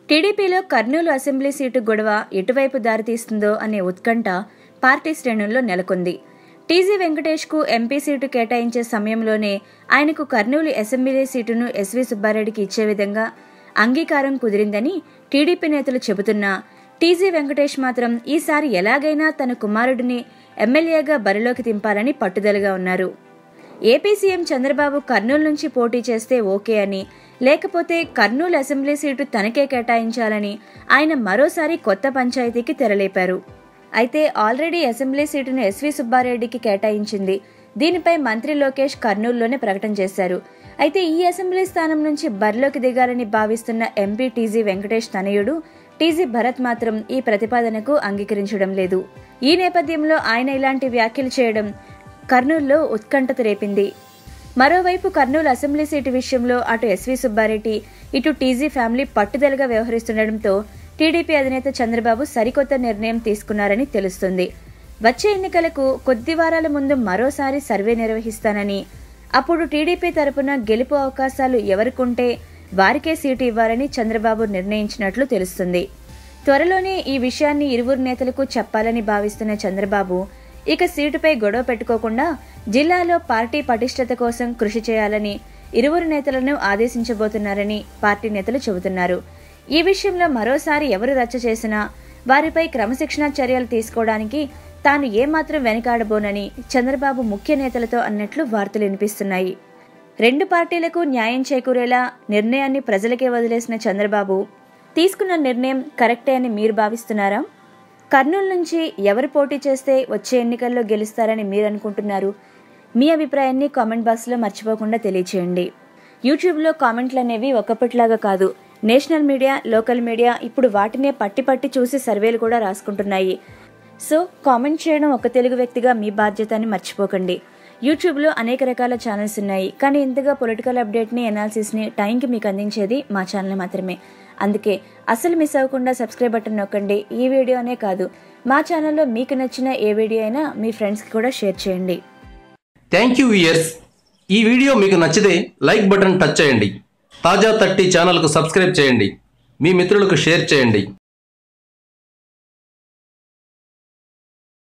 టీడీపీలో Kurnool assembly seat గొడవ ఎటువైపు దారితీస్తుందో అనే ఉత్కంఠ పార్టీ శ్రేణుల్లో నెలకొంది టీజీ వెంకటేష్కు ఎంపీ సీటు కేటాయించే సమయంలోనే ఆయనకు కర్నూలు అసెంబ్లీ సీటును ఎస్వి సుబ్బారెడ్డికి ఇచ్చే విధంగా అంగీకారం కుదిరిందని టీడీపీ నేతలు చెబుతున్నా టీజీ వెంకటేష్ మాత్రం ఈసారి ఎలాగైనా తన కుమారుడిని ఎమ్మెల్యేగా బరిలోకి దింపాలని పట్టుదలగా ఉన్నారు ఏపీ సీఎం చంద్రబాబు కర్నూలు నుంచి పోటీ చేస్తే ఓకే అని లేకపోతే కర్నూలు అసెంబ్లీ సీటు తనకే కేటాయించాలని ఆయన మరోసారి కొత్త పంచాయతీకి తెరలేపారు అయితే ఆల్రెడీ అసెంబ్లీ సీటును ఎస్వి సుబ్బారెడ్డికి కేటాయించింది దీనిపై మంత్రి లోకేష్ కర్నూలులోనే ప్రకటన చేశారు అయితే ఈ అసెంబ్లీ స్థానం నుంచి బరిలోకి దిగాలని భావిస్తున్న ఎంపీ టీజీ వెంకటేష్ తనయుడు టీజీ భరత్ మాత్రం ఈ ప్రతిపాదనకు అంగీకరించడం లేదు ఈ నేపథ్యంలో ఆయన ఇలాంటి వ్యాఖ్యలు చేయడం కర్నూలులో ఉత్కంఠత రేపింది మరోవైపు కర్నూలు అసెంబ్లీ సీటు విషయంలో అటు ఎస్వి సుబ్బారెడ్డి ఇటు టీజీ ఫ్యామిలీ పట్టుదలగా వ్యవహరిస్తుండటంతో టీడీపీ అధినేత చంద్రబాబు సరికొత్త నిర్ణయం తీసుకున్నారని తెలుస్తుంది వచ్చే ఎన్నికలకు కొద్ది వారాల ముందు మరోసారి సర్వే నిర్వహిస్తానని అప్పుడు టీడీపీ తరపున గెలుపు అవకాశాలు ఎవరికుంటే వారికే సీటు ఇవ్వాలని చంద్రబాబు నిర్ణయించినట్లు తెలుస్తుంది త్వరలోనే ఈ విషయాన్ని ఇరువురు నేతలకు చెప్పాలని భావిస్తున్న చంద్రబాబు ఇక సీటుపై గొడవ పెట్టుకోకుండా జిల్లాలో పార్టీ పటిష్టత కోసం కృషి చేయాలని ఇరువురు నేతలను ఆదేశించబోతున్నారని పార్టీ నేతలు చెబుతున్నారు ఈ విషయంలో మరోసారి ఎవరు రచ్చ చేసినా వారిపై క్రమశిక్షణ చర్యలు తీసుకోవడానికి తాను ఏమాత్రం వెనకాడబోనని చంద్రబాబు ముఖ్య నేతలతో అన్నట్లు వార్తలు వినిపిస్తున్నాయి రెండు పార్టీలకు న్యాయం చేకూరేలా నిర్ణయాన్ని ప్రజలకే వదిలేసిన చంద్రబాబు తీసుకున్న నిర్ణయం కరెక్టే అని మీరు భావిస్తున్నారా కర్నూలు నుంచి ఎవరు పోటీ చేస్తే వచ్చే ఎన్నికల్లో గెలుస్తారని మీరు అనుకుంటున్నారు మీ అభిప్రాయాన్ని కామెంట్ బాక్స్లో మర్చిపోకుండా తెలియచేయండి యూట్యూబ్లో కామెంట్లు అనేవి ఒకప్పటిలాగా కాదు నేషనల్ మీడియా లోకల్ మీడియా ఇప్పుడు వాటినే పట్టి పట్టి చూసి సర్వేలు కూడా రాసుకుంటున్నాయి సో కామెంట్ చేయడం ఒక తెలుగు వ్యక్తిగా మీ బాధ్యత అని మర్చిపోకండి యూట్యూబ్లో అనేక రకాల ఛానల్స్ ఉన్నాయి కానీ ఇంతగా పొలిటికల్ అప్డేట్ని ఎనాలిసిస్ని టైంకి మీకు అందించేది మా ఛానల్ మాత్రమే అందుకే అసలు మిస్ అవ్వకుండా సబ్స్క్రైబ్ బటన్ నొక్కండి ఈ వీడియోనే కాదు మా ఛానల్లో మీకు నచ్చిన ఏ వీడియో అయినా మీ ఫ్రెండ్స్కి కూడా షేర్ చేయండి థ్యాంక్ యూ ఇయర్స్ ఈ వీడియో మీకు నచ్చితే లైక్ బటన్ టచ్ చేయండి తాజా థర్టీ ఛానల్కు సబ్స్క్రైబ్ చేయండి మీ మిత్రులకు షేర్ చేయండి